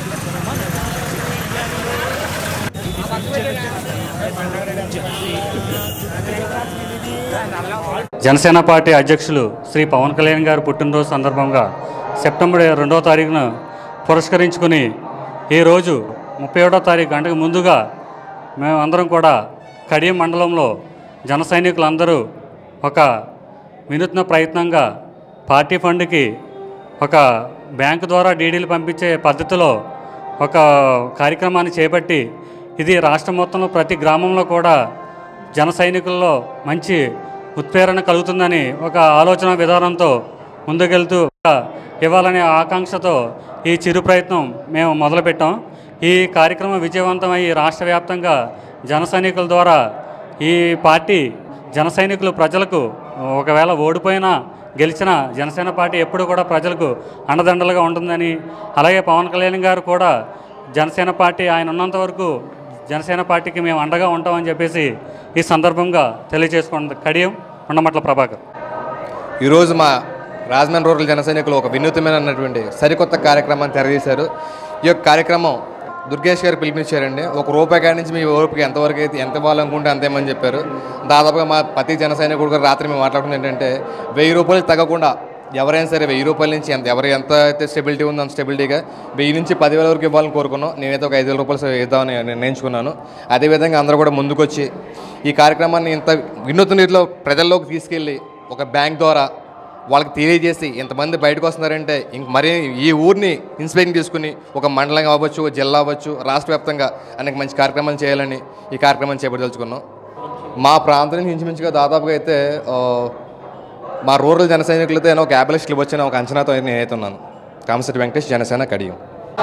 Janasena party అధ్యక్షులు శ్రీ పవన్ కళ్యాణ్ గారి పుట్టినరోజు సందర్భంగా సెప్టెంబర్ రెండవ తారీఖున పురస్కరించుకుని ఈరోజు ముప్పై ఒకటో తారీఖు గంటకు ముందుగా మేమందరం కూడా కడియం మండలంలో జన సైనికులందరూ ఒక వినూత్న ప్రయత్నంగా పార్టీ ఫండ్కి ఒక బ్యాంకు ద్వారా డీడీలు పంపించే పద్ధతిలో ఒక కార్యక్రమాన్ని చేపట్టి ఇది రాష్ట్రం మొత్తంలో ప్రతి గ్రామంలో కూడా జన సైనికుల్లో మంచి ఉత్ప్రేరణ కలుగుతుందని ఒక ఆలోచన విధానంతో ముందుకెళ్తూ ఇవ్వాలనే ఆకాంక్షతో ఈ చిరు ప్రయత్నం మేము మొదలుపెట్టాం ఈ కార్యక్రమం విజయవంతమై రాష్ట్ర వ్యాప్తంగా జన సైనికుల ద్వారా ఈ పార్టీ జన సైనికులు ప్రజలకు ఒకవేళ ఓడిపోయినా గెలిచిన జనసేన పార్టీ ఎప్పుడు కూడా ప్రజలకు అండదండలుగా ఉంటుందని అలాగే పవన్ కళ్యాణ్ గారు కూడా జనసేన పార్టీ ఆయన ఉన్నంత వరకు జనసేన పార్టీకి మేము అండగా ఉంటామని చెప్పేసి ఈ సందర్భంగా తెలియజేసుకుంటుంది కడియం ఉండమట్ల ప్రభాకర్ ఈరోజు మా రాజమండ్రి రూరల్ జన సైనికులు ఒక వినూత్నమైనటువంటి సరికొత్త కార్యక్రమాన్ని తెరదీశారు ఈ యొక్క కార్యక్రమం దుర్గేష్ గారు పిలిపించారండి ఒక రూపాయి కాడి నుంచి మీ ఓపిక ఎంతవరకు అయితే ఎంత ఇవ్వాలనుకుంటే అంతేమని చెప్పారు దాదాపుగా మా ప్రతి జన సైనికుడు కూడా రాత్రి మేము మాట్లాడుకున్నది ఏంటంటే వెయ్యి రూపాయలు తగ్గకుండా ఎవరైనా సరే వెయ్యి రూపాయల నుంచి ఎంత ఎవరు ఎంత అయితే స్టెబిలిటీ ఉందో అంత స్టెబిలిటీగా వెయ్యి నుంచి పదివేల వరకు ఇవ్వాలని కోరుకున్నాం నేనైతే ఒక ఐదు వేల రూపాయలు ఇద్దామని నిర్ణయించుకున్నాను అదేవిధంగా అందరూ కూడా ముందుకొచ్చి ఈ కార్యక్రమాన్ని ఇంత వినూత్న రీతిలో ప్రజల్లోకి తీసుకెళ్ళి ఒక బ్యాంక్ ద్వారా వాళ్ళకి తెలియజేసి ఇంతమంది బయటకు వస్తున్నారంటే ఇంక మరి ఈ ఊరిని ఇన్స్పైరింగ్ తీసుకుని ఒక మండలం అవ్వచ్చు ఒక జిల్లా అవ్వచ్చు రాష్ట్ర వ్యాప్తంగా అనేక మంచి కార్యక్రమాలు చేయాలని ఈ కార్యక్రమాన్ని చేపట్టదలుచుకున్నాం మా ప్రాంతం నుంచి ఇంచుమించుగా దాదాపుగా అయితే ఆ, మా రూరల్ జన సైనికులతో ఒక యాభై లక్షలు వచ్చిన ఒక అంచనాతో అయితే నేనైతే ఉన్నాను కామశెట్టి వెంకటేష్ జనసేన కడియం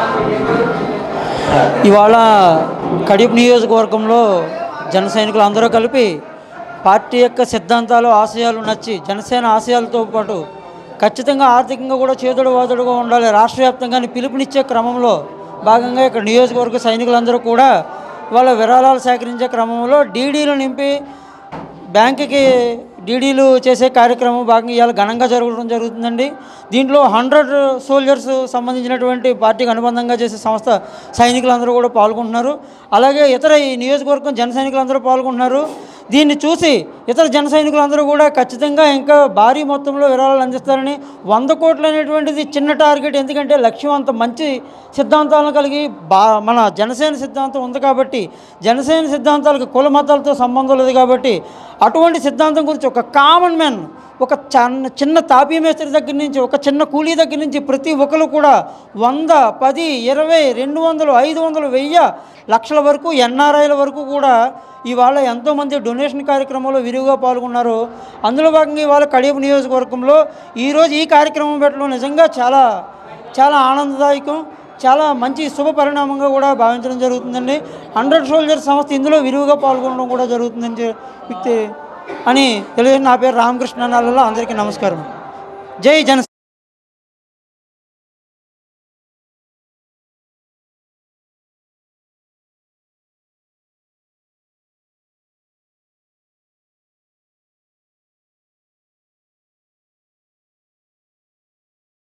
ఇవాళ కడియం నియోజకవర్గంలో జన సైనికులు అందరూ కలిపి పార్టీ యొక్క సిద్ధాంతాలు ఆశయాలు నచ్చి జనసేన ఆశయాలతో పాటు ఖచ్చితంగా ఆర్థికంగా కూడా చేతుడు వాదుడుగా ఉండాలి రాష్ట్ర వ్యాప్తంగా పిలుపునిచ్చే క్రమంలో భాగంగా ఇక్కడ నియోజకవర్గ సైనికులందరూ కూడా వాళ్ళ విరాళాలు సేకరించే క్రమంలో డీడీలు నింపి బ్యాంకుకి డీడీలు చేసే కార్యక్రమం భాగంగా ఇవాళ ఘనంగా జరగడం జరుగుతుందండి దీంట్లో హండ్రెడ్ సోల్జర్స్ సంబంధించినటువంటి పార్టీకి అనుబంధంగా చేసే సంస్థ సైనికులందరూ కూడా పాల్గొంటున్నారు అలాగే ఇతర ఈ నియోజకవర్గం జన సైనికులందరూ పాల్గొంటున్నారు దీన్ని చూసి ఇతర జన సైనికులందరూ కూడా ఖచ్చితంగా ఇంకా భారీ మొత్తంలో విరాళాలు అందిస్తారని వంద కోట్లు అనేటువంటిది చిన్న టార్గెట్ ఎందుకంటే లక్ష్యం అంత మంచి సిద్ధాంతాలను కలిగి బా మన జనసేన సిద్ధాంతం ఉంది కాబట్టి జనసేన సిద్ధాంతాలకు కుల మతాలతో సంబంధం లేదు కాబట్టి అటువంటి సిద్ధాంతం గురించి ఒక కామన్ మ్యాన్ ఒక చిన్న చిన్న తాపీ మేస్త్రి దగ్గర నుంచి ఒక చిన్న కూలీ దగ్గర నుంచి ప్రతి ఒక్కరు కూడా వంద పది ఇరవై రెండు వందలు ఐదు వందలు వెయ్యి లక్షల వరకు ఎన్ఆర్ఐల వరకు కూడా ఇవాళ ఎంతోమంది డొనేషన్ కార్యక్రమంలో విరివిగా పాల్గొన్నారు అందులో భాగంగా ఇవాళ కడియపు నియోజకవర్గంలో ఈరోజు ఈ కార్యక్రమం పెట్టడం నిజంగా చాలా చాలా ఆనందదాయకం చాలా మంచి శుభ పరిణామంగా కూడా భావించడం జరుగుతుందండి హండ్రెడ్ సోల్జర్స్ సంస్థ ఇందులో విరివిగా పాల్గొనడం కూడా జరుగుతుందని చె- వ్యక్తి అని తెలియజేసి నా పేరు రామకృష్ణ నాలలో అందరికీ నమస్కారం జై జన